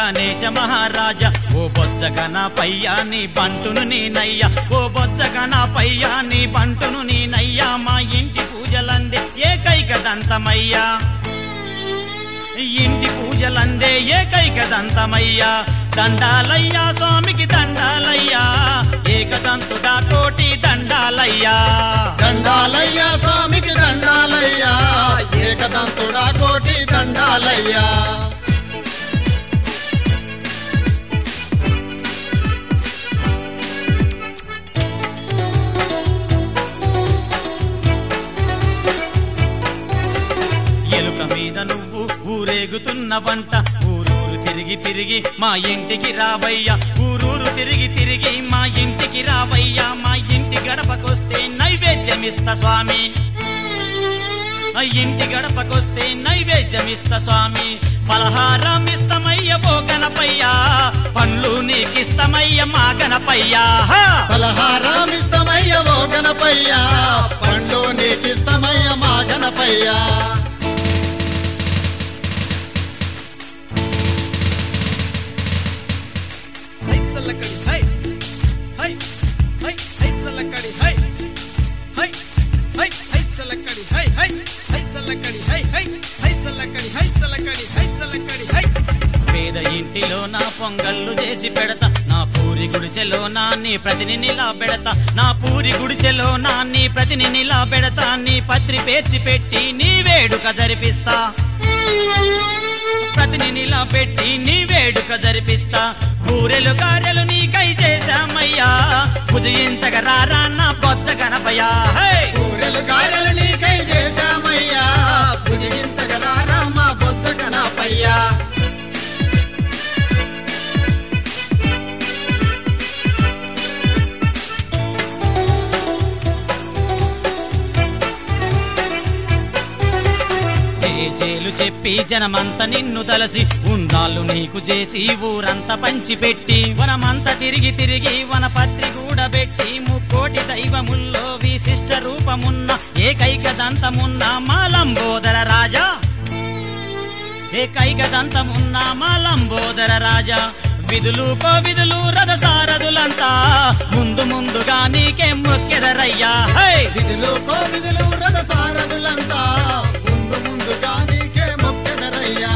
గణేశ మహారాజా ఓ బొజ్జగన పయ్యా నీ బంటును నేనయ్యా ఓ బొజ్జగన పయ్యా నీ బంటును నేనయ్యా మా ఇంటి పూజలందే ఏకైక దంతమయ్యా ఇంటి పూజలందే ఏకైక దంతమయ్యా దండాలయ్యా స్వామికి దండాలయ్యా ఏకదంతుడా కోటి దండాలయ్యా దండాలయ్యా స్వామికి దండాలయ్యా ఏకదంతుడా కోటి దండాలయ్యా ఎలుక మీద నువ్వు ఊరేగుతున్న వంట ఊరూరు తిరిగి తిరిగి మా ఇంటికి రావయ్యా ఊరూరు తిరిగి తిరిగి మా ఇంటికి రావయ్యా మా ఇంటి గడపకొస్తే నైవేద్యమిస్తా స్వామి ఆ ఇంటి గడపకొస్తే నైవేద్యమిస్తా స్వామి పలహారం ఇస్తమయ్య ఓ గణపయ్యా పండ్లు నీకిస్తమయ్య మా గణపయ్యా హా! పలహారామిస్తమయ్య ఓ గణపయ్యా పండు నీకిస్తమయ్య మా గణపయ్యా హై సల్లకడి హై హై హై హై సల్లకడి హై హై హై హై సల్లకడి హై హై హై సల్లకడి హై హై హై సల్లకడి హై సల్లకడి హై సల్లకడి హై పేద ఇంటిలో నా పొంగళ్ళు చేసి పెడతా నా పూరి గుడిసెలో నా నీ ప్రతిని నిలా పెడతా నా పూరి గుడిసెలో నా నీ ప్రతిని నిలా పెడతా నీ పత్రి పేర్చి పెట్టి నీ వేడుక జరిపిస్తా ప్రతిని నిలా పెట్టి నీ వేడుక జరిపిస్తా బూరెలు గారెలు నీకై చేశామయ్యా భుజయించగ రారా నా బొచ్చ గణపయ్యా హే! ఊరెలు గారెలు నీకై చేశామయ్యా భుజించగలారా మా బొజ్జ గణపయ్యా జేజేలు చెప్పి జనమంతా నిన్ను తలసి ఉండాలు నీకు చేసి ఊరంతా పంచిపెట్టి వనమంతా తిరిగి తిరిగి వనపత్రి కూడబెట్టి ముక్కోటి దైవముల్లో విశిష్ట రూపమున్న ఏకైక దంతమున్న మాలంబోదర రాజా ఏకైక దంతమున్న మాలంబోదర రాజా విధులు కోవిధులు రథసారథులంతా ముందు ముందుగా నీకే మొక్కెదరయ్యా హై విధులు కోవిధులు రథ సారథులంతా ముందు ముందుగా నీకే మొక్కెదరయ్యా